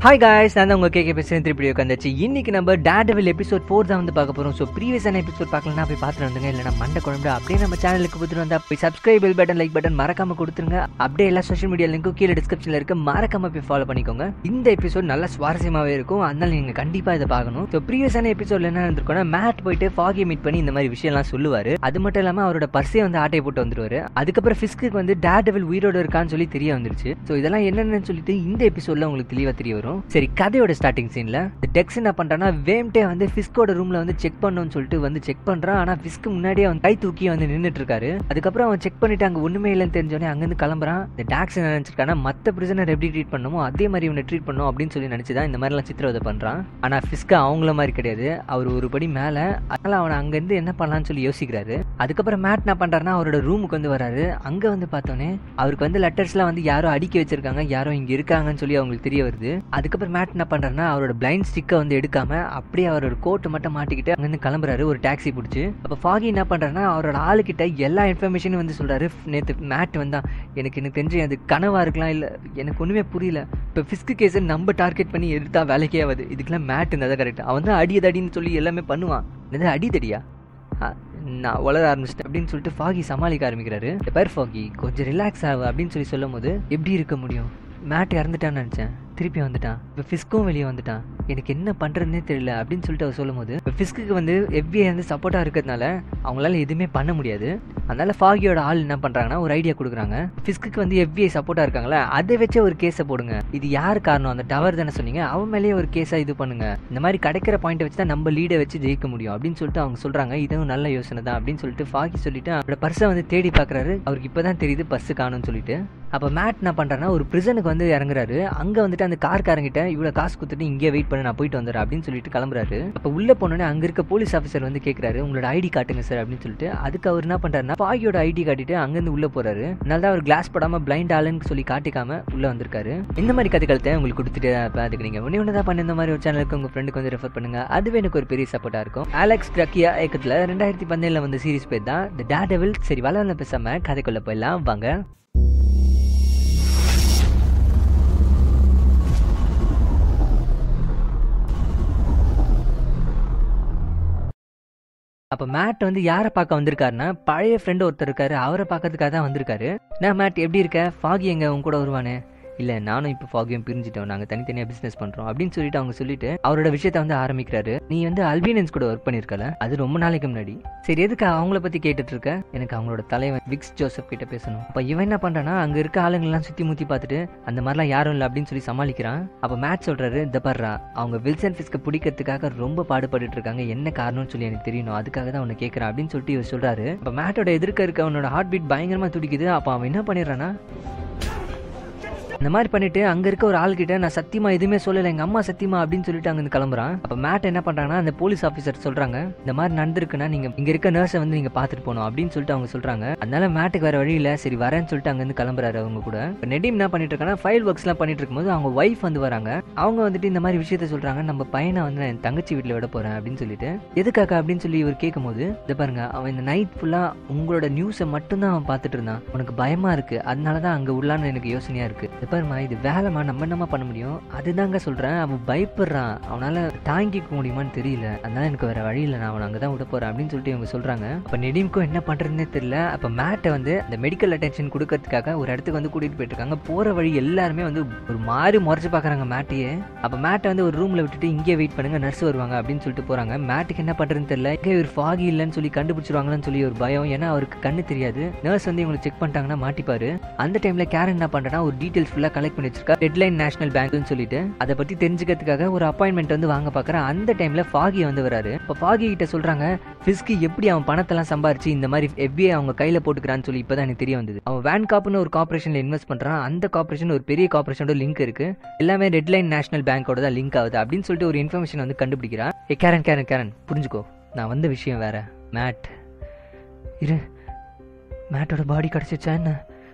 hi guys நான் தான் உங்க கேட்க பேசுகிறேன் திருப்பி உட்காந்துச்சு இன்னைக்கு நம்ம டேடவில் எபிசோட் ஃபோர் தான் வந்து பார்க்க போகிறோம் ஸோ ப்ரீவியஸான எபிசோட் பார்க்கலன்னா போய் பார்த்துட்டு வந்துங்க இல்லைனா மண்டை குழம்பு அப்படியே நம்ம சேனலுக்கு கொடுத்துட்டு வந்தா போய் subscribe bell button like button மறக்காம கொடுத்துருங்க அப்படியே எல்லா சோஷியல் மீடியா லிங்க்கும் கீழே டிஸ்கிரிப்ஷனில் இருக்கு மறக்காம போய் ஃபாலோ பண்ணிக்கோங்க இந்த எபிசோட் நல்லா சுவாரஸ்யமாகவே இருக்கும் அதனால நீங்கள் கண்டிப்பாக இதை பார்க்கணும் ஸோ ப்ரீவியஸான எபிசோட்ல என்ன இருந்திருக்கும்னா மேட் போயிட்டு ஃபாகியை மீட் பண்ணி இந்த மாதிரி விஷயம்லாம் சொல்லுவார் அது மட்டும் இல்லாமல் அவரோட பர்ஸே வந்து ஆட்டையை போட்டு வந்துருவாரு அதுக்கப்புறம் ஃபிஸ்க்கு வந்து டேடவில் உயிரோட இருக்கான்னு சொல்லி தெரிய வந்துருச்சு ஸோ இதெல்லாம் என்னென்னு சொல்லிட்டு இந்த எபிசோட்ல உங்களுக்கு தெளிவாக தெரிய வரும் சரி கதையோட ஸ்டார்டிங் சீன்ல டெக்ஸ் என்ன பண்றான்னா வேம்டே வந்து ஃபிஸ்கோட ரூம்ல வந்து செக் பண்ணணும்னு சொல்லிட்டு வந்து செக் பண்றான் ஆனா ஃபிஸ்க்கு முன்னாடியே அவன் கை தூக்கி வந்து நின்னுட்டு இருக்காரு அதுக்கப்புறம் அவன் செக் பண்ணிட்டு அங்க ஒண்ணுமே இல்லைன்னு தெரிஞ்சோடனே அங்கிருந்து கிளம்புறான் இந்த டாக்ஸ் என்ன நினைச்சிருக்கானா மத்த பிரிசனர் எப்படி ட்ரீட் பண்ணணுமோ அதே மாதிரி இவனை ட்ரீட் பண்ணும் அப்படின்னு சொல்லி நினைச்சுதான் இந்த மாதிரிலாம் சித்திரவதை பண்றான் ஆனா ஃபிஸ்க்கு அவங்கள மாதிரி கிடையாது அவர் ஒரு படி மேல அதனால அவனை அங்கிருந்து என்ன பண்ணலாம்னு சொல்லி யோசிக்கிறாரு அதுக்கப்புறம் மேட் என்ன பண்றாருன்னா அவரோட ரூமுக்கு வந்து வராரு அங்க வந்து பார்த்தோன்னே அவருக்கு வந்து லெட்டர்ஸ்லாம் வந்து யாரோ அடுக்கி வச்சிருக்காங்க யாரோ இங்க இருக்காங்கன்னு சொல்லி அவங்களுக்கு தெரிய வருது அதுக்கப்புறம் மேட் என்ன பண்றாருன்னா அவரோட பிளைண்ட் ஸ்டிக்கை வந்து எடுக்காம அப்படியே அவரோட கோட்டை மட்டும் மாட்டிக்கிட்டு அங்கிருந்து கிளம்புறாரு ஒரு டாக்ஸி பிடிச்சி அப்போ ஃபாகி என்ன பண்றாருன்னா அவரோட ஆளுகிட்ட எல்லா இன்ஃபர்மேஷனும் வந்து சொல்றாரு நேற்று மேட் வந்தான் எனக்கு எனக்கு தெரிஞ்சு அது கனவா இருக்கலாம் இல்லை எனக்கு ஒன்றுமே புரியல இப்போ ஃபிஸ்க்கு கேஸை நம்ம டார்கெட் பண்ணி எடுத்தா வேலைக்கே ஆகுது இதுக்கெல்லாம் மேட் இருந்தால் கரெக்ட் அவன் தான் அடி அடின்னு சொல்லி எல்லாமே பண்ணுவான் என்னது அடிதடியா ஆ, நான் வளர ஆரம்பிச்சிட்டேன் அப்படின்னு சொல்லிட்டு ஃபாகி சமாளிக்க ஆரம்பிக்கிறாரு பேர் ஃபாகி கொஞ்சம் ரிலாக்ஸ் ஆகு அப்படின்னு சொல்லி சொல்லும் போது எப்படி இருக்க முடியும் மேட் இறந்துட்டான்னு நினச்சேன் திருப்பி வந்துட்டான் இப்போ ஃபிஸ்க்கும் வெளியே வந்துட்டான் எனக்கு என்ன பண்ணுறதுனே தெரியல அப்படின்னு சொல்லிட்டு அவர் சொல்லும் போது இப்போ ஃபிஸ்க்கு வந்து எஃபிஐ வந்து சப்போர்ட்டாக இருக்கிறதுனால அவங்களால எதுவுமே பண்ண முடியாது அதனால ஃபாகியோட ஆள் என்ன பண்ணுறாங்கன்னா ஒரு ஐடியா கொடுக்குறாங்க ஃபிஸ்க்கு வந்து எஃபிஐ சப்போர்ட்டாக இருக்காங்களே அதை வச்சே ஒரு கேஸை போடுங்க இது யார் காரணம் அந்த டவர் தானே சொன்னீங்க அவன் மேலேயே ஒரு கேஸாக இது பண்ணுங்க இந்த மாதிரி கிடைக்கிற பாயிண்ட்டை வச்சு தான் நம்ம லீடை வச்சு ஜெயிக்க முடியும் அப்படின்னு சொல்லிட்டு அவங்க சொல்கிறாங்க இதுவும் நல்ல யோசனை தான் அப்படின்னு சொல்லிட்டு ஃபாகி சொல்லிட்டு அவரோட பர்ஸை வந்து தேடி பார்க்குறாரு அவருக்கு இப்போ தான் தெரியுது பர்ஸு காணும்னு சொல்லிட்டு அப்போ மேட் என்ன பண்ணுறாருன்னா ஒரு பிரிசனுக்கு வந்து இறங்குறாரு அங்கே வந்துட்டு அந்த கார்காரங்கிட்ட இவ்வளோ காசு கொடுத்துட்டு இங்கே வெயிட் பண்ண நான் போயிட்டு வந்துடுறேன் அப்படின்னு சொல்லிட்டு கிளம்புறாரு அப்போ உள்ளே போனோடனே அங்கே இருக்க போலீஸ் ஆஃபீஸர் வந்து கேட்குறாரு உங்களோட ஐடி காட்டுங்க சார் அப்படின்னு சொல்லிட்டு அதுக்கு அவர் என்ன பண்ணுறாருன்னா பாகியோட ஐடி காட்டிட்டு அங்கேருந்து உள்ளே போறாரு அதனால தான் அவர் கிளாஸ் போடாமல் பிளைண்ட் ஆளுன்னு சொல்லி காட்டிக்காம உள்ளே வந்திருக்காரு இந்த மாதிரி கதைகளத்தை உங்களுக்கு கொடுத்துட்டு அதுக்கு நீங்கள் ஒன்று ஒன்று தான் பண்ண இந்த மாதிரி ஒரு சேனலுக்கு உங்கள் ஃப்ரெண்டுக்கு வந்து ரெஃபர் பண்ணுங்க அதுவே எனக்கு ஒரு பெரிய சப்போர்ட்டாக இருக்கும் அலெக்ஸ் கிரக்கியா இயக்கத்தில் ரெண்டாயிரத்தி பதினேழில் வந்து சீரிஸ் பேர் தான் த டேடவில் சரி வளர்ல பேசாமல் கதைக்குள்ளே போயிடலாம் வாங்க அப்போ மேட் வந்து யாரை பார்க்க வந்திருக்காருன்னா பழைய ஃப்ரெண்டு ஒருத்தர் இருக்காரு அவரை பார்க்கறதுக்காக தான் வந்திருக்காரு நான் மேட் எப்படி இருக்க ஃபாகி எங்க உன் கூட வருவானே இல்லை நானும் இப்போ ஃபாகியும் பிரிஞ்சிட்டோம் நாங்கள் தனித்தனியாக பிஸ்னஸ் பண்ணுறோம் அப்படின்னு சொல்லிட்டு அவங்க சொல்லிட்டு அவரோட விஷயத்த வந்து ஆரம்பிக்கிறாரு நீ வந்து அல்பீனியன்ஸ் கூட ஒர்க் பண்ணியிருக்கல அது ரொம்ப நாளைக்கு முன்னாடி சரி எதுக்கு அவங்கள பற்றி கேட்டுட்டு இருக்க எனக்கு அவங்களோட தலைவன் விக்ஸ் ஜோசப் கிட்ட பேசணும் அப்போ இவன் என்ன பண்ணுறான்னா அங்கே இருக்க ஆளுங்கெல்லாம் சுற்றி முற்றி பார்த்துட்டு அந்த மாதிரிலாம் யாரும் இல்லை அப்படின்னு சொல்லி சமாளிக்கிறான் அப்போ மேட் சொல்கிறாரு இந்த பர்றா அவங்க வில்சன் ஃபிஸ்க்கு பிடிக்கிறதுக்காக ரொம்ப பாடுபட்டுட்டு இருக்காங்க என்ன காரணம்னு சொல்லி எனக்கு தெரியணும் அதுக்காக தான் அவனை கேட்குறான் அப்படின்னு சொல்லிட்டு இவர் சொல்கிறாரு அப்போ மேட்டோட எதிர்க்க இருக்க அவனோட ஹார்ட் பீட் பயங்கரமாக துடிக்குது அப்போ அவன் என்ன பண்ணிடுறான்னா இந்த மாதிரி பண்ணிட்டு அங்க இருக்க ஒரு ஆள்கிட்ட நான் சத்தியமா எதுவுமே சொல்லல எங்க அம்மா சத்தியமா அப்படின்னு சொல்லிட்டு அங்க இருந்து கிளம்புறான் அப்ப மேட் என்ன பண்றாங்கன்னா அந்த போலீஸ் ஆஃபீஸர் சொல்றாங்க இந்த மாதிரி நடந்திருக்குன்னா நீங்க இங்க இருக்க நர்ஸை வந்து நீங்க பாத்துட்டு போகணும் அப்படின்னு சொல்லிட்டு அவங்க சொல்றாங்க அதனால மேட்டுக்கு வேற வழி இல்ல சரி வரேன்னு சொல்லிட்டு அங்க இருந்து கிளம்புறாரு அவங்க கூட இப்ப நெடிம் என்ன பண்ணிட்டு இருக்காங்கன்னா ஃபைல் ஒர்க்ஸ் எல்லாம் பண்ணிட்டு இருக்கும்போது அவங்க ஒய்ஃப் வந்து வராங்க அவங்க வந்துட்டு இந்த மாதிரி விஷயத்த சொல்றாங்க நம்ம பையனை வந்து நான் என் தங்கச்சி வீட்டுல விட போறேன் அப்படின்னு சொல்லிட்டு எதுக்காக அப்படின்னு சொல்லி இவர் கேட்கும்போது இதை பாருங்க அவன் இந்த நைட் ஃபுல்லா உங்களோட நியூஸை மட்டும்தான் அவன் பார்த்துட்டு இருந்தான் உனக்கு பயமா இருக்கு அதனால தான் அங்க உள்ளான்னு எனக்கு யோசனையா இருக்கு இதை பாருமா இது வேலைமா நம்ம என்னமா பண்ண முடியும் அதுதாங்க சொல்றேன் அவன் பயப்படுறான் அவனால தாங்கிக்க முடியுமான்னு தெரியல அதனால எனக்கு வேற வழி இல்லை நான் அவனை அங்கதான் விட போறேன் அப்படின்னு சொல்லிட்டு இவங்க சொல்றாங்க அப்ப நெடிம்க்கும் என்ன பண்றதுன்னே தெரியல அப்ப மேட்டை வந்து இந்த மெடிக்கல் அட்டென்ஷன் கொடுக்கறதுக்காக ஒரு இடத்துக்கு வந்து கூட்டிட்டு போயிட்டு இருக்காங்க போற வழி எல்லாருமே வந்து ஒரு மாதிரி முறைச்சு பாக்குறாங்க மேட்டையே அப்ப மேட்டை வந்து ஒரு ரூம்ல விட்டுட்டு இங்கே வெயிட் பண்ணுங்க நர்ஸ் வருவாங்க அப்படின்னு சொல்லிட்டு போறாங்க மேட்டுக்கு என்ன பண்றதுன்னு தெரியல இங்கே ஒரு ஃபாகி இல்லைன்னு சொல்லி கண்டுபிடிச்சிருவாங்கன்னு சொல்லி ஒரு பயம் ஏன்னா அவருக்கு கண்ணு தெரியாது நர்ஸ் வந்து இவங்களை செக் பண்ணிட்டாங்கன்னா மாட்டிப்பாரு அந்த டைம்ல கேரன் என்ன பண்றேன்னா ஒரு டீடைல்ஸ் ஃபுல்லா கலெக்ட் பண்ணி வச்சிருக்கா டெட்லைன் நேஷனல் பேங்க்னு சொல்லிட்டு அதை பத்தி தெரிஞ்சுக்கிறதுக்காக ஒரு அப்பாயின்மெண்ட் வந்து வாங்க பாக்குறேன் அந்த டைம்ல ஃபாகி வந்து வராரு இப்போ ஃபாகி கிட்ட சொல்றாங்க ஃபிஸ்கி எப்படி அவன் பணத்தெல்லாம் சம்பாரிச்சு இந்த மாதிரி எஃபிஐ அவங்க கையில போட்டுக்கிறான்னு சொல்லி இப்பதான் எனக்கு தெரிய வந்தது அவன் வேன் காப்னு ஒரு கார்பரேஷன்ல இன்வெஸ்ட் பண்றான் அந்த கார்பரேஷன் ஒரு பெரிய கார்பரேஷனோட லிங்க் இருக்கு எல்லாமே ரெட்லைன் நேஷனல் பேங்கோட தான் லிங்க் ஆகுது அப்படின்னு சொல்லிட்டு ஒரு இன்ஃபர்மேஷன் வந்து கண்டுபிடிக்கிறான் ஏ கேரன் கேரன் கேரன் புரிஞ்சுக்கோ நான் வந்த விஷயம் வேற மேட் இரு மேட்டோட பாடி கிடச்சிச்சா என்ன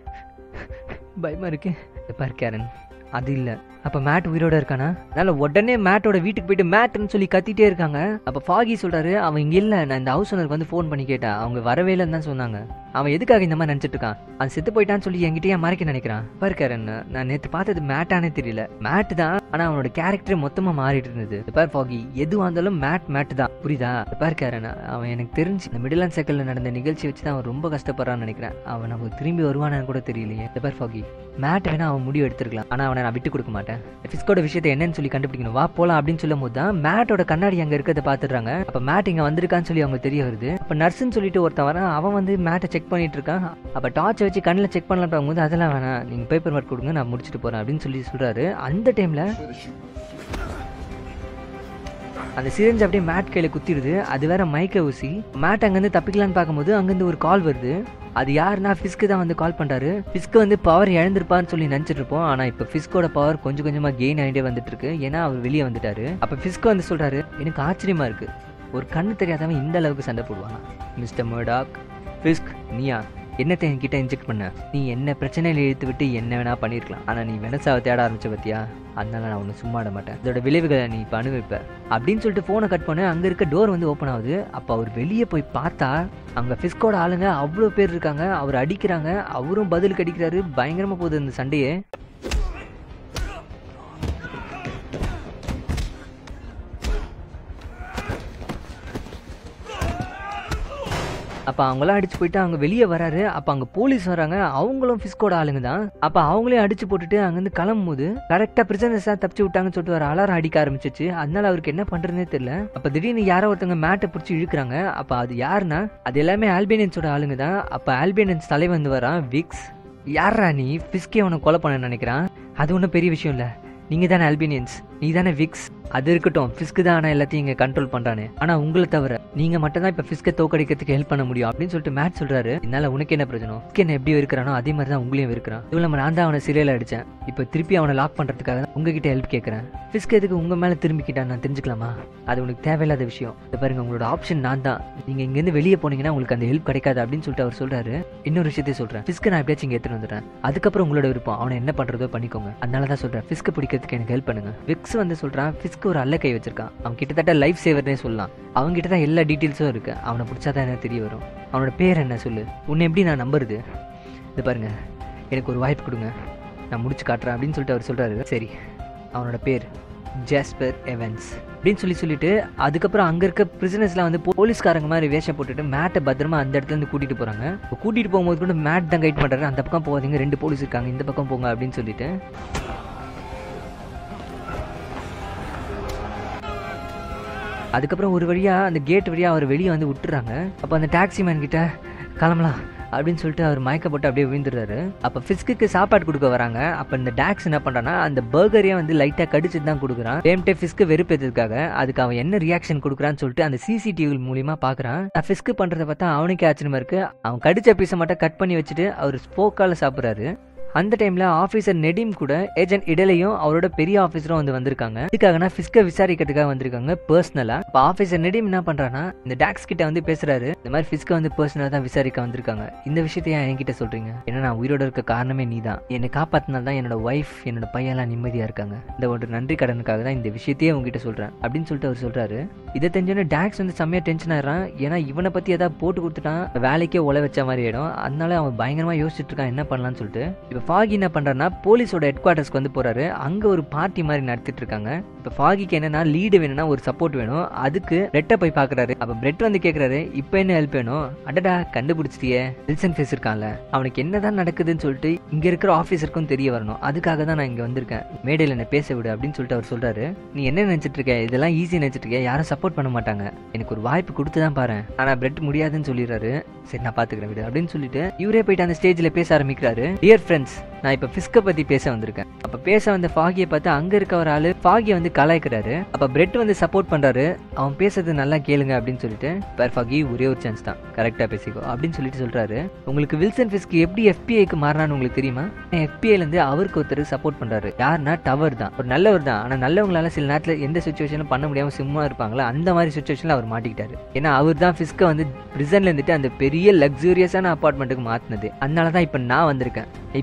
பயமா இருக்கு இதை பாரு கேரன் அது இல்லை அப்போ மேட் உயிரோட இருக்கானா அதனால உடனே மேட்டோட வீட்டுக்கு போயிட்டு மேட்னு சொல்லி கத்திட்டே இருக்காங்க அப்போ ஃபாகி சொல்றாரு அவன் இங்க இல்ல நான் இந்த ஹவுஸ் ஓனருக்கு வந்து ஃபோன் பண்ணி கேட்டேன் அவங்க வரவே இல்லைன்னு தான் சொன்னாங்க அவன் எதுக்காக இந்த மாதிரி நினைச்சிட்டு இருக்கான் அவன் செத்து போயிட்டான்னு சொல்லி என்கிட்ட ஏன் மறைக்க நினைக்கிறான் பாரு கேரன் நான் நேற்று பார்த்தது மேட்டானே தெரியல மேட் தான் ஆனா அவனோட கேரக்டரே மொத்தமா மாறிட்டு இருந்தது இந்த பார் ஃபாகி எதுவாக இருந்தாலும் மேட் மேட் தான் புரியுதா இந்த பார் கேரன் அவன் எனக்கு தெரிஞ்சு இந்த மிடில் அண்ட் சைக்கிளில் நடந்த நிகழ்ச்சி வச்சு தான் அவன் ரொம்ப கஷ்டப்படுறான்னு நினைக்கிறேன் அவன் நமக்கு திரும்பி வருவானான்னு கூட தெரியலையே இந்த பார் ஃபாகி மேட் வேணா அவன் முடிவு எடுத்துருக்கலாம் ஆனா அவனை நான் விட்டு கொடுக்க மாட்டேன் ஃபிஸ்கோட விஷயத்தை என்னன்னு சொல்லி கண்டுபிடிக்கணும் வா போலாம் அப்படின்னு சொல்லும் போது தான் மேட்டோட கண்ணாடி அங்க இருக்கிறத பாத்துடுறாங்க அப்ப மேட் இங்க வந்திருக்கான்னு சொல்லி அவங்க தெரிய வருது அப்ப நர்ஸ்ன்னு சொல்லிட்டு ஒருத்தன் வரான் அவன் வந்து மேட்டை செக் பண்ணிட்டு இருக்கான் அப்ப டார்ச் வச்சு கண்ணில் செக் பண்ணலாம் பார்க்கும்போது அதெல்லாம் வேணாம் நீங்க பேப்பர் ஒர்க் கொடுங்க நான் முடிச்சுட்டு போறேன் அப்படின்னு சொல்லி சொல்றாரு அந்த டைம்ல அந்த சிரிஞ்சு அப்படியே மேட் கையில குத்திடுது அது வேற மயக்க ஊசி மேட் அங்கேருந்து தப்பிக்கலான்னு பார்க்கும்போது அங்கேருந்து ஒரு கால் வருது அது யாருன்னா ஃபிஸ்க்கு தான் வந்து கால் பண்றாரு ஃபிஸ்க்கு வந்து பவர் இழந்திருப்பான்னு சொல்லி நினைச்சிட்டு இருப்போம் ஆனா இப்போ ஃபிஸ்கோட பவர் கொஞ்சம் கொஞ்சமா கெயின் ஆகிட்டே வந்துட்டு இருக்கு ஏன்னா அவர் வெளியே வந்துட்டாரு அப்ப ஃபிஸ்கோ வந்து சொல்றாரு எனக்கு ஆச்சரியமா இருக்கு ஒரு கண்ணு தெரியாதவன் இந்த அளவுக்கு சண்டை போடுவானா மிஸ்டர் மர்டாக் ஃபிஸ்க் நீயா என்னத்தை என்கிட்ட இன்ஜெக்ட் பண்ண நீ என்ன பிரச்சனையில இழுத்து விட்டு என்ன வேணா பண்ணிருக்கலாம் ஆனா நீ வெனசாவை தேட ஆரம்பிச்ச பத்தியா அதனால நான் உன்னை சும்மா விட மாட்டேன் இதோட விளைவுகளை நீ இப்போ அனுபவிப்ப அப்படின்னு சொல்லிட்டு ஃபோனை கட் பண்ண அங்க இருக்க டோர் வந்து ஓப்பன் ஆகுது அப்போ அவர் வெளியே போய் பார்த்தா அங்க ஃபிஸ்கோட ஆளுங்க அவ்வளோ பேர் இருக்காங்க அவர் அடிக்கிறாங்க அவரும் பதில் கடிக்கிறாரு பயங்கரமா போகுது இந்த சண்டையே அப்போ அவங்களாம் அடிச்சு போயிட்டு அவங்க வெளியே வராரு அப்போ அங்கே போலீஸ் வராங்க அவங்களும் ஃபிஸ்கோட ஆளுங்க தான் அப்போ அவங்களையும் அடிச்சு போட்டுட்டு அங்கேருந்து கிளம்பும்போது கரெக்டாக பிரிசனர்ஸாக தப்பிச்சு விட்டாங்கன்னு சொல்லிட்டு ஒரு அலாரம் அடிக்க ஆரம்பிச்சிச்சு அதனால அவருக்கு என்ன பண்ணுறதுனே தெரியல அப்போ திடீர்னு யாரோ ஒருத்தவங்க மேட்டை பிடிச்சி இழுக்கிறாங்க அப்போ அது யாருன்னா அது எல்லாமே ஆல்பேனியன்ஸோட ஆளுங்க தான் அப்போ ஆல்பேனியன்ஸ் தலைவன் வந்து வரான் விக்ஸ் யாரா நீ ஃபிஸ்கே உனக்கு கொலை பண்ண நினைக்கிறான் அது ஒன்றும் பெரிய விஷயம் இல்லை நீங்கள் தானே ஆல்பேனியன்ஸ் நீ தானே விக்ஸ் அது இருக்கட்டும் ஃபிஸ்க்கு தான் ஆனால் எல்லாத்தையும் இங்கே கண்ட்ரோல் பண்ணுறானே ஆனால் உங்களை தவிர நீங்கள் மட்டும் தான் இப்போ ஃபிஸ்க்கை தோக்கடிக்கிறதுக்கு ஹெல்ப் பண்ண முடியும் அப்படின்னு சொல்லிட்டு மேட் சொல்கிறாரு என்னால் உனக்கு என்ன பிரச்சனை ஃபிஸ்க் என்ன எப்படி இருக்கிறானோ அதே மாதிரி தான் உங்களையும் இருக்கிறான் இதுவும் இல்லாமல் நான் தான் அவனை சிறையில் அடித்தேன் இப்போ திருப்பி அவனை லாக் பண்ணுறதுக்காக தான் உங்ககிட்ட ஹெல்ப் கேட்குறேன் ஃபிஸ்க் எதுக்கு உங்கள் மேலே திரும்பிக்கிட்டான் நான் தெரிஞ்சுக்கலாமா அது உனக்கு தேவையில்லாத விஷயம் இது பாருங்க உங்களோட ஆப்ஷன் நான் தான் நீங்கள் இங்கேருந்து வெளியே போனீங்கன்னா உங்களுக்கு அந்த ஹெல்ப் கிடைக்காது அப்படின்னு சொல்லிட்டு அவர் சொல்கிறாரு இன்னொரு விஷயத்தையும் சொல்கிறேன் ஃபிஸ்க்கை நான் எப்படியாச்சும் இங்கே எடுத்துகிட்டு வந்துடுறேன் அதுக்கப்புறம் உங்களோட விருப்பம் அவனை என்ன பண்ணுறதோ பண்ணிக்கோங்க அதனால தான் சொல்கிறேன் ஃபிஸ்க்கை பிடிக்கிறதுக்கு எனக்கு ஹெல்ப் பண்ணுங்க விக்ஸ் வந்து சொல்கிறான் ஃபிஸ்க்கு ஒரு அல்ல கை வச்சிருக்கான் அவன் கிட்டத்தட்ட லைஃப் சேவர்னே சொல்லலாம் அவன்கிட்ட தான் எல்லா டீட்டெயில்ஸும் இருக்கு அவனை பிடிச்சா தான் எனக்கு தெரிய வரும் அவனோட பேர் என்ன சொல்லு உன்னை எப்படி நான் நம்புறது இது பாருங்க எனக்கு ஒரு வாய்ப்பு கொடுங்க நான் முடிச்சு காட்டுறேன் அப்படின்னு சொல்லிட்டு அவர் சொல்கிறாரு சரி அவனோட பேர் ஜாஸ்பர் எவன்ஸ் அப்படின்னு சொல்லி சொல்லிட்டு அதுக்கப்புறம் அங்கே இருக்க பிரிசனர்ஸ்லாம் வந்து போலீஸ்காரங்க மாதிரி வேஷம் போட்டுட்டு மேட்டை பத்திரமா அந்த இடத்துல இருந்து கூட்டிட்டு போறாங்க இப்போ கூட்டிட்டு போகும்போது கூட மேட் தான் கைட் பண்றாரு அந்த பக்கம் போகாதீங்க ரெண்டு போலீஸ் இருக்காங்க இந்த பக்கம் போங்க அப்படின்னு சொல்லிட்டு அதுக்கப்புறம் ஒரு வழியா அந்த கேட் வழியா அவர் வெளியே வந்து விட்டுறாங்க அப்போ அந்த டாக்ஸி மேன் கிட்ட கிளம்பலாம் அப்படின்னு சொல்லிட்டு அவர் மயக்கப்பட்டு அப்படியே விழுந்துடுறாரு அப்போ ஃபிஸ்க்கு சாப்பாடு கொடுக்க வராங்க அப்போ இந்த டாக்ஸ் என்ன பண்ணுறான்னா அந்த பர்கரையே வந்து லைட்டாக கடிச்சிட்டு தான் கொடுக்குறான் சேம் டைம் ஃபிஸ்க்கு வெறுப்பேற்றதுக்காக அதுக்கு அவன் என்ன ரியாக்ஷன் கொடுக்குறான்னு சொல்லிட்டு அந்த சிசிடிவி மூலியமா பார்க்குறான் ஃபிஸ்க்கு பண்ணுறத பார்த்தா அவனுக்கே ஆச்சரியமா இருக்கு அவன் கடிச்ச பீஸை மட்டும் கட் பண்ணி வச்சுட்டு அவர் ஸ்போக்கால சாப்பிட்றாரு அந்த டைம்ல ஆபீசர் நெடிம் கூட ஏஜென்ட் இடலையும் அவரோட பெரிய ஆபீசரும் வந்து வந்திருக்காங்க இதுக்காகனா ஃபிஸ்க விசாரிக்கிறதுக்காக வந்திருக்காங்க பர்சனலா இப்போ ஆபீசர் நெடிம் என்ன பண்றானா இந்த டாக்ஸ் கிட்ட வந்து பேசுறாரு இந்த மாதிரி ஃபிஸ்க வந்து பர்சனலா தான் விசாரிக்க வந்திருக்காங்க இந்த விஷயத்தை ஏன் என்கிட்ட சொல்றீங்க ஏன்னா நான் உயிரோட இருக்க காரணமே நீ தான் என்னை காப்பாத்தினால தான் என்னோட ஒய்ஃப் என்னோட பையன்லாம் நிம்மதியா இருக்காங்க இந்த ஒரு நன்றி கடனுக்காக தான் இந்த விஷயத்தையே உங்ககிட்ட சொல்றேன் அப்படின்னு சொல்லிட்டு அவர் சொல்றாரு இதை தெரிஞ்சோன்னே டாக்ஸ் வந்து செம்மையா டென்ஷன் ஆயிடுறான் ஏன்னா இவனை பத்தி ஏதாவது போட்டு கொடுத்துட்டான் வேலைக்கே உழ வச்ச மாதிரி ஆயிடும் அதனால அவன் பயங்கரமா யோசிச்சுட்டு இருக்கான் என்ன பண்ணலாம்னு சொல்லிட்டு இப்போ ஃபாகி என்ன பண்றாருன்னா போலீஸோட ஹெட் குவார்ட்டர்ஸ்க்கு வந்து போறாரு அங்க ஒரு பார்ட்டி மாதிரி நடத்திட்டு இருக்காங்க இப்போ ஃபாகிக்கு என்னன்னா லீடு வேணும்னா ஒரு சப்போர்ட் வேணும் அதுக்கு பிரெட்டை போய் பாக்குறாரு அப்ப பிரெட் வந்து கேக்குறாரு இப்போ என்ன ஹெல்ப் வேணும் அடடா கண்டுபிடிச்சிட்டியே வில்சன் ஃபேஸ் இருக்கான்ல அவனுக்கு என்னதான் நடக்குதுன்னு சொல்லிட்டு இங்க இருக்கிற ஆஃபீஸருக்கும் தெரிய வரணும் அதுக்காக தான் நான் இங்க வந்திருக்கேன் மேடையில் என்ன பேச விடு அப்படின்னு சொல்லிட்டு அவர் சொல்றாரு நீ என்ன நினைச்சிட்டு இருக்க இதெல்லாம் ஈஸி நினைச்சிட்டு இருக்க யாரும் சப்போர்ட் பண்ண மாட்டாங்க எனக்கு ஒரு வாய்ப்பு கொடுத்து தான் பாரு ஆனா பிரெட் முடியாதுன்னு சொல்லிடுறாரு சரி நான் பாத்துக்கிறேன் விடு அப்படின்னு சொல்லிட்டு இவரே போயிட்டு அந்த ஸ்டேஜ்ல பேச ஆரம்பிக்கிறாரு டியர் ஃப்ரெண்ட்ஸ் நான் இப்ப ஃபிஸ்க பத்தி பேச வந்திருக்கேன் அப்ப பேச வந்த ஃபாகியை பார்த்து அங்க இருக்க ஒரு ஆளு ஃபாகியை வந்து கலாய்க்கிறாரு அப்ப பிரெட் வந்து சப்போர்ட் பண்றாரு அவன் பேசுறது நல்லா கேளுங்க அப்படின்னு சொல்லிட்டு பேர் ஃபாகி ஒரே ஒரு சான்ஸ் தான் கரெக்டா பேசிக்கோ அப்படின்னு சொல்லிட்டு சொல்றாரு உங்களுக்கு வில்சன் ஃபிஸ்க் எப்படி எஃபிஐக்கு மாறினான்னு உங்களுக்கு தெரியுமா எஃபிஐல இருந்து அவருக்கு ஒருத்தர் சப்போர்ட் பண்றாரு யாருன்னா டவர் தான் ஒரு நல்லவர் தான் ஆனா நல்லவங்களால சில நேரத்துல எந்த சுச்சுவேஷனும் பண்ண முடியாம சும்மா இருப்பாங்களா அந்த மாதிரி சுச்சுவேஷன்ல அவர் மாட்டிக்கிட்டாரு ஏன்னா அவர் தான் ஃபிஸ்க வந்து பிரிசன்ல இருந்துட்டு அந்த பெரிய லக்ஸூரியஸான அப்பார்ட்மெண்ட்டுக்கு மாத்தினது அதனால தான் இப்போ நான் வந்திருக்கேன் இப்போ அவன் மேல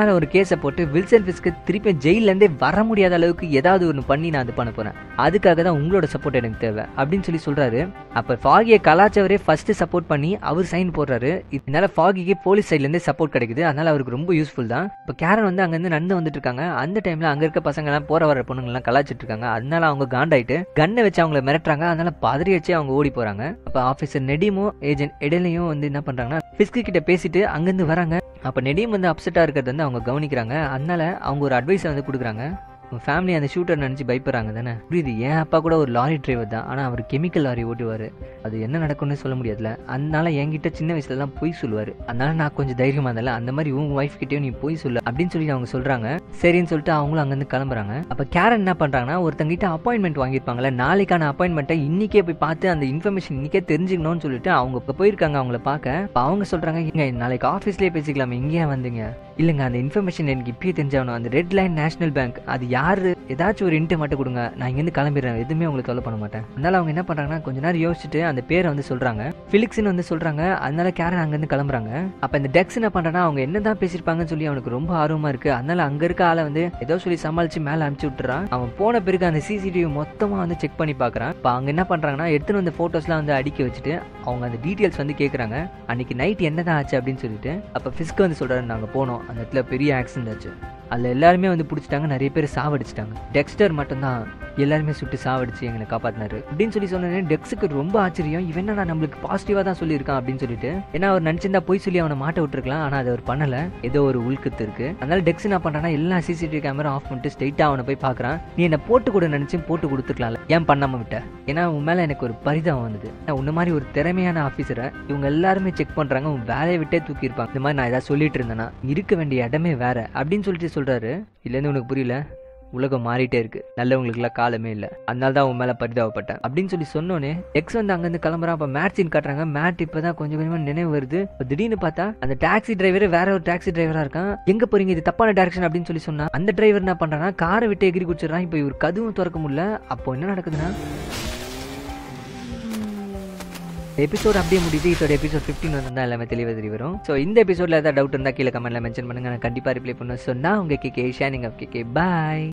மேலே ஒரு கேஸை போட்டு வில்சன் ஃபிஸ்க்கு திருப்பி ஜெயிலேருந்தே வர முடியாத அளவுக்கு ஏதாவது ஒன்று பண்ணி நான் அது பண்ண போகிறேன் அதுக்காக தான் உங்களோட சப்போர்ட் எனக்கு தேவை அப்படின்னு சொல்லி சொல்கிறாரு அப்போ ஃபாகியை கலாச்சவரே ஃபஸ்ட்டு சப்போர்ட் பண்ணி அவர் சைன் போடுறாரு இதனால ஃபாகிக்கு போலீஸ் சைட்லேருந்தே சப்போர்ட் கிடைக்குது அதனால அவருக்கு ரொம்ப யூஸ்ஃபுல் தான் இப்போ கேரன் வந்து அங்கேருந்து நடந்து வந்துட்டு இருக்காங்க அந்த டைமில் அங்கே இருக்க பசங்கலாம் போகிற வர பொண்ணுங்கலாம் கலாச்சிட்டு இருக்காங்க அதனால அவங்க காண்டாயிட்டு கன்னை வச்சு அவங்கள மிரட்டுறாங்க அதனால பதறி வச்சு அவங்க ஓடி போகிறாங்க அப்போ ஆஃபீஸர் நெடிமோ ஏஜென்ட் இடையிலையும் வந்து என்ன பண்ணுறாங்கன்னா ஃபிஸ்கு கிட்ட பேசிட்டு அங்கேருந்து வராங்க அப்போ நெடியும் வந்து அப்செட்டாக இருக்கிறது வந்து அவங்க கவனிக்கிறாங்க அதனால அவங்க ஒரு அட்வைஸை வந்து கொடுக்குறாங்க உன் ஃபேமிலி அந்த ஷூட்டர் நினச்சி பயப்படுறாங்க தானே புரியுது என் அப்பா கூட ஒரு லாரி டிரைவர் தான் ஆனால் அவர் கெமிக்கல் லாரி ஓட்டுவார் அது என்ன நடக்கும்னு சொல்ல முடியாதுல அதனால என்கிட்ட சின்ன வயசுலலாம் பொய் சொல்லுவார் அதனால நான் கொஞ்சம் தைரியமாக இருந்தல அந்த மாதிரி உங்கள் ஒய்ஃப் கிட்டேயும் நீ பொய் சொல்லு அப்படின்னு சொல்லி அவங்க சொல்கிறாங்க சரின்னு சொல்லிட்டு அவங்களும் அங்கேருந்து கிளம்புறாங்க அப்போ கேரன் என்ன பண்ணுறாங்கன்னா ஒருத்தங்கிட்ட அப்பாயின்மெண்ட் வாங்கியிருப்பாங்கல்ல நாளைக்கான அப்பாயின்மெண்ட்டை இன்னிக்கே போய் பார்த்து அந்த இன்ஃபர்மேஷன் இன்னிக்கே தெரிஞ்சுக்கணும்னு சொல்லிட்டு அவங்க இப்போ போயிருக்காங்க அவங்கள பார்க்க அப்ப அவங்க சொல்கிறாங்க இங்க நாளைக்கு ஆஃபீஸ்லேயே பேசிக்கலாமே இங்கேயே வந்தீங்க இல்லைங்க அந்த இன்ஃபர்மேஷன் எனக்கு இப்பயே தெரிஞ்சாகணும் அந்த ரெட் லைன் நேஷனல் பேங்க் அது யாரு ஏதாச்சும் ஒரு இன்ட்டு மட்டும் கொடுங்க நான் இங்கேருந்து கிளம்பிடுறேன் எதுவுமே உங்களுக்கு தொலை பண்ண மாட்டேன் அதனால அவங்க என்ன பண்ணுறாங்கன்னா கொஞ்ச நேரம் யோசிச்சுட்டு அந்த பேரை வந்து சொல்கிறாங்க ஃபிலிக்ஸ்னு வந்து சொல்கிறாங்க அதனால கேரன் அங்கேருந்து கிளம்புறாங்க அப்போ இந்த டெக்ஸ் என்ன பண்ணுறான்னா அவங்க என்ன தான் பேசியிருப்பாங்கன்னு சொல்லி அவனுக்கு ரொம்ப ஆர்வமாக இருக்குது அதனால அங்கே இருக்க ஆளை வந்து ஏதோ சொல்லி சமாளித்து மேலே அனுப்பிச்சு விட்டுறான் அவன் போன பிறகு அந்த சிசிடிவி மொத்தமாக வந்து செக் பண்ணி பார்க்குறான் இப்போ அவங்க என்ன பண்ணுறாங்கன்னா எடுத்துன்னு வந்த ஃபோட்டோஸ்லாம் வந்து அடுக்கி வச்சுட்டு அவங்க அந்த டீட்டெயில்ஸ் வந்து கேட்குறாங்க அன்னைக்கு நைட் என்ன தான் ஆச்சு அப்படின்னு சொல்லிட்டு அப்போ ஃபிஸ்க்கு வந்து சொல்கிறாரு நாங்கள் போனோம் அந்த இடத்துல பெரிய ஆக்சிடென்ட் ஆச்சு அதில் எல்லாருமே வந்து பிடிச்சிட்டாங்க நிறைய பேர் சாவடிச்சிட்டாங்க டெக்ஸ்டர் மட்டும்தான் எல்லாருமே சுட்டு சாவடிச்சு எங்களை காப்பாத்தினாரு அப்படின்னு சொல்லி சொன்னோன்னே டெக்ஸுக்கு ரொம்ப ஆச்சரியம் இவன் என்னடா நம்மளுக்கு பாசிட்டிவாக தான் சொல்லியிருக்கான் அப்படின்னு சொல்லிட்டு ஏன்னா அவர் நினச்சிருந்தா போய் சொல்லி அவனை மாட்ட விட்டுருக்கலாம் ஆனால் அதை அவர் பண்ணல ஏதோ ஒரு உள்கத்து இருக்கு அதனால டெக்ஸ் என்ன பண்ணுறான்னா எல்லா சிசிடிவி கேமரா ஆஃப் பண்ணிட்டு ஸ்ட்ரைட்டாக அவனை போய் பார்க்குறான் நீ என்ன போட்டு கூட நினச்சி போட்டு கொடுத்துருக்கலாம்ல ஏன் பண்ணாம விட்ட ஏன்னா உன் மேலே எனக்கு ஒரு பரிதாபம் வந்தது நான் உன்ன மாதிரி ஒரு திறமையான ஆஃபீஸரை இவங்க எல்லாருமே செக் பண்ணுறாங்க உன் வேலையை விட்டே தூக்கியிருப்பாங்க இந்த மாதிரி நான் ஏதாவது சொல்லிட்டு இருந்தேன்னா இருக்க வேண்டிய இடமே வேற அப்படின்னு சொல்லிட்டு சொல்றாரு இல்லைன்னு உனக்கு புரியல உலகம் மாறிட்டே இருக்கு நல்லவங்களுக்குலாம் காலமே இல்லை அதனால தான் உன் மேலே பரிதாபப்பட்டேன் அப்படின்னு சொல்லி சொன்னோன்னே எக்ஸ் வந்து அங்கேருந்து கிளம்புறான் அப்போ மேட் சீன் காட்டுறாங்க மேட் இப்போ தான் கொஞ்சம் கொஞ்சமாக நினைவு வருது இப்போ திடீர்னு பார்த்தா அந்த டாக்ஸி டிரைவர் வேற ஒரு டாக்ஸி டிரைவராக இருக்கான் எங்கே போறீங்க இது தப்பான டேரக்ஷன் அப்படின்னு சொல்லி சொன்னா அந்த டிரைவர் என்ன பண்ணுறான்னா காரை விட்டு எகிரி குடிச்சிடறான் இப்போ இவர் கதவும் திறக்க முடியல அப்போ என்ன நடக்குதுன்னா எபிசோட் அப்படியே முடியுது இதோட எபிசோட் ஃபிஃப்டின் வந்து எல்லாமே தெளிவாக தெரிய வரும் ஸோ இந்த எபிசோடில் ஏதாவது டவுட் இருந்தால் கீழே கமெண்ட்ல மென்ஷன் பண்ணுங்க நான் கண்டிப்பாக ரிப்ளை பண்ணுவேன் ஸோ நான் உங்கள் கேகே ஷேனிங் ஆஃப் கேகே பாய்